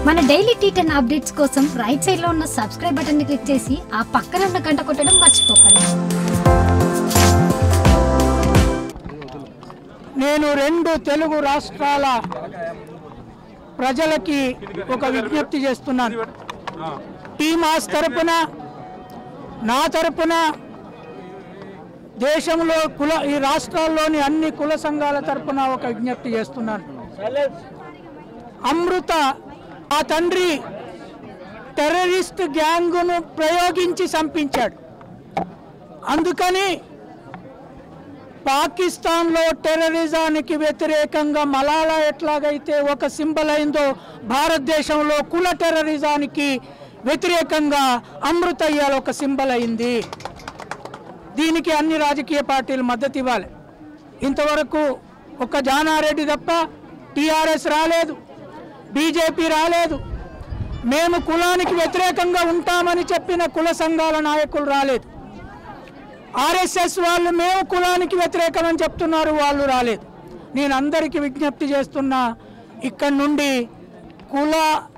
మన daily T ten updates కోసం right side లో ఉన్న సబ్స్క్రైబ్ బటన్ ని క్లిక్ చేసి ఆ పక్కన ఉన్న గంట కొట్టడం మర్చిపోకండి నేను రెండు తెలుగు రాష్ట్రాల ప్రజలకి ఒక విజ్ఞప్తి చేస్తున్నాను టీమాస్ తరపున నా తరపున దేశంలో కుల ఈ రాష్ట్రాల్లోని అన్ని కుల సంఘాల తరపున ఒక విజ్ఞప్తి చేస్తున్నాను అమృత ఆ తండ్రి టెర్రరిస్ట్ గ్యాంగును ప్రయోగించి చంపించాడు అందుకని పాకిస్తాన్లో టెర్రరిజానికి వ్యతిరేకంగా మలాలా ఎట్లాగైతే ఒక సింబల్ అయిందో భారతదేశంలో కుల టెర్రరిజానికి వ్యతిరేకంగా అమృత ఇయ్యాల ఒక సింబల్ అయింది దీనికి అన్ని రాజకీయ పార్టీలు మద్దతు ఇవ్వాలి ఇంతవరకు ఒక జానారెడ్డి తప్ప టీఆర్ఎస్ రాలేదు బీజేపీ రాలేదు మేము కులానికి వ్యతిరేకంగా ఉంటామని చెప్పిన కుల సంఘాల నాయకులు రాలేదు ఆర్ఎస్ఎస్ వాళ్ళు మేము కులానికి వ్యతిరేకమని చెప్తున్నారు వాళ్ళు రాలేదు నేను అందరికీ విజ్ఞప్తి చేస్తున్నా ఇక్కడ నుండి కుల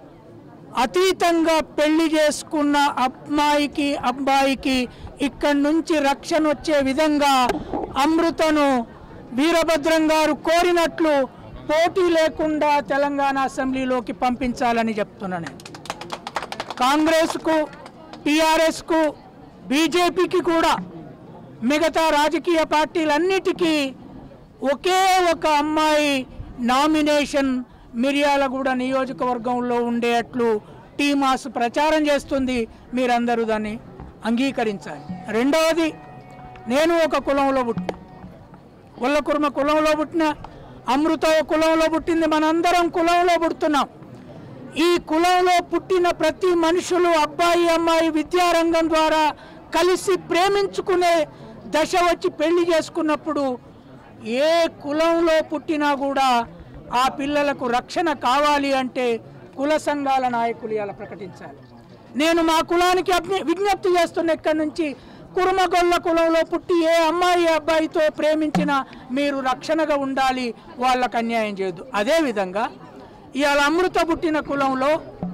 అతీతంగా పెళ్లి చేసుకున్న అమ్మాయికి అబ్బాయికి ఇక్కడి నుంచి రక్షణ వచ్చే విధంగా అమృతను వీరభద్రం గారు కోరినట్లు పోటీ లేకుండా తెలంగాణ అసెంబ్లీలోకి పంపించాలని చెప్తున్నా నేను కాంగ్రెస్కు టీఆర్ఎస్కు బీజేపీకి కూడా మిగతా రాజకీయ పార్టీలన్నిటికీ ఒకే ఒక అమ్మాయి నామినేషన్ మిర్యాలగూడ నియోజకవర్గంలో ఉండేట్లు టీమాస్ ప్రచారం చేస్తుంది మీరందరూ దాన్ని అంగీకరించాలి రెండవది నేను ఒక కులంలో పుట్టిన కుర్మ కులంలో పుట్టిన అమృత ఒక కులంలో పుట్టింది మనందరం కులంలో పుడుతున్నాం ఈ కులంలో పుట్టిన ప్రతి మనుషులు అబ్బాయి అమ్మాయి విద్యారంగం ద్వారా కలిసి ప్రేమించుకునే దశ వచ్చి పెళ్లి చేసుకున్నప్పుడు ఏ కులంలో పుట్టినా కూడా ఆ పిల్లలకు రక్షణ కావాలి అంటే కుల సంఘాల నాయకులు ఇలా ప్రకటించాలి నేను మా కులానికి అజ్ఞ- విజ్ఞప్తి చేస్తున్న ఇక్కడి నుంచి కురుమగొల్ల కులంలో పుట్టి ఏ అమ్మాయి అబ్బాయితో ప్రేమించినా మీరు రక్షణగా ఉండాలి వాళ్ళకు అన్యాయం చేయొద్దు అదేవిధంగా ఇవాళ అమృత పుట్టిన కులంలో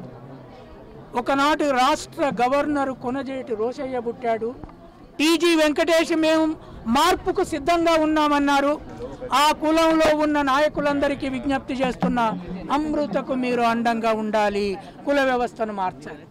ఒకనాటి రాష్ట్ర గవర్నర్ కొనజేటి రోషయ్య పుట్టాడు టీజీ వెంకటేష్ మేము మార్పుకు సిద్ధంగా ఉన్నామన్నారు ఆ కులంలో ఉన్న నాయకులందరికీ విజ్ఞప్తి చేస్తున్న అమృతకు మీరు అండంగా ఉండాలి కుల వ్యవస్థను మార్చాలి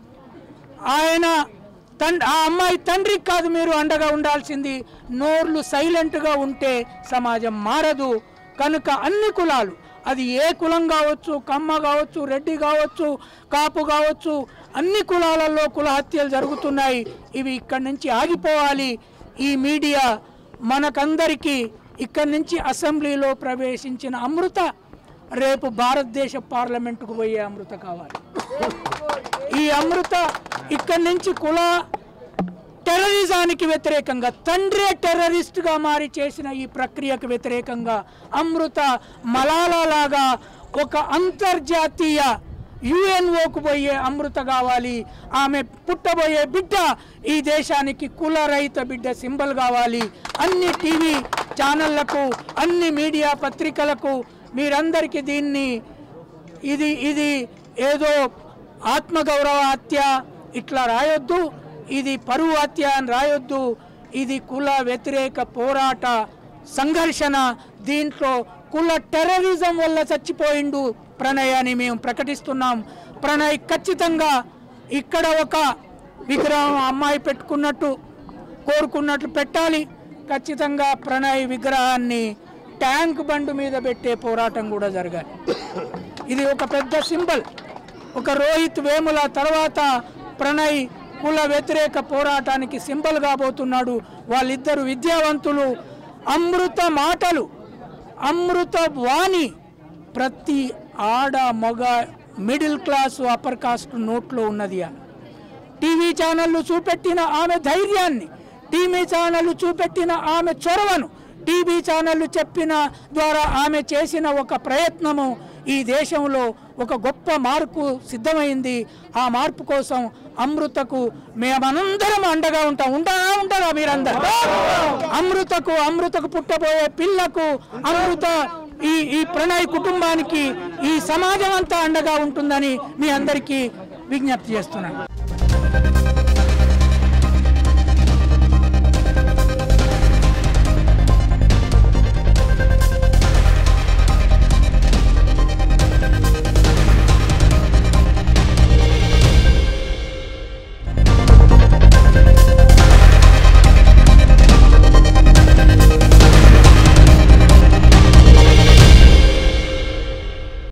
ఆయన తండ్రి ఆ అమ్మాయి తండ్రికి కాదు మీరు అండగా ఉండాల్సింది నోర్లు సైలెంట్గా ఉంటే సమాజం మారదు కనుక అన్ని కులాలు అది ఏ కులం కావచ్చు కమ్మ కావచ్చు రెడ్డి కావచ్చు కాపు కావచ్చు అన్ని కులాలలో కుల హత్యలు జరుగుతున్నాయి ఇవి ఇక్కడి నుంచి ఆగిపోవాలి ఈ మీడియా మనకందరికీ ఇక్కడి నుంచి అసెంబ్లీలో ప్రవేశించిన అమృత రేపు భారతదేశ పార్లమెంటుకు పోయే అమృత కావాలి ఈ అమృత ఇక్కడి నుంచి కుల టెర్రరిజానికి వ్యతిరేకంగా తండ్రే టెర్రరిస్ట్గా మారి చేసిన ఈ ప్రక్రియకు వ్యతిరేకంగా అమృత మలాలా లాగా ఒక అంతర్జాతీయ యుఎన్ఓకు పోయే అమృత కావాలి ఆమె పుట్టబోయే బిడ్డ ఈ దేశానికి కుల రహిత బిడ్డ సింబల్ కావాలి అన్ని టీవీ ఛానళ్లకు అన్ని మీడియా పత్రికలకు మీరందరికీ దీన్ని ఇది ఇది ఏదో ఆత్మగౌరవ హత్య ఇట్లా రాయొద్దు ఇది పరువు హత్య అని రాయొద్దు ఇది కుల వ్యతిరేక పోరాట సంఘర్షణ దీంట్లో కుల టెర్రరిజం వల్ల చచ్చిపోయిండు ప్రణయ్ అని మేము ప్రకటిస్తున్నాం ప్రణయ్ ఖచ్చితంగా ఇక్కడ ఒక విగ్రహం ఆ అమ్మాయి పెట్టుకున్నట్టు కోరుకున్నట్లు పెట్టాలి ఖచ్చితంగా ప్రణయ్ విగ్రహాన్ని ట్యాంక్ బండ్ మీద పెట్టే పోరాటం కూడా జరగాలి ఇది ఒక పెద్ద సింబల్ ఒక రోహిత్ వేముల తర్వాత ప్రణయ్ కుల వ్యతిరేక పోరాటానికి సింబల్ కాబోతున్నాడు వాళ్ళిద్దరు విద్యావంతులు అమృత మాటలు అమృత వాణి ప్రతి ఆడ మగ మిడిల్ క్లాస్ అప్పర్ కాస్ట్ నోట్లో ఉన్నది అని టీవీ ఛానళ్లు చూపెట్టిన ఆమె ధైర్యాన్ని టీవీ ఛానళ్లు చూపెట్టిన ఆమె చొరవను టీవీ ఛానళ్లు చెప్పిన ద్వారా ఆమె చేసిన ఒక ప్రయత్నము ఈ దేశంలో ఒక గొప్ప మార్పు సిద్ధమైంది ఆ మార్పు కోసం అమృతకు మేమందరం అండగా ఉంటాం ఉంటారా ఉంటారా మీరందరూ అమృతకు అమృతకు పుట్టబోయే పిల్లకు అమృత ఈ ఈ ప్రణయ్ కుటుంబానికి ఈ సమాజం అంతా అండగా ఉంటుందని మీ అందరికీ విజ్ఞప్తి చేస్తున్నాను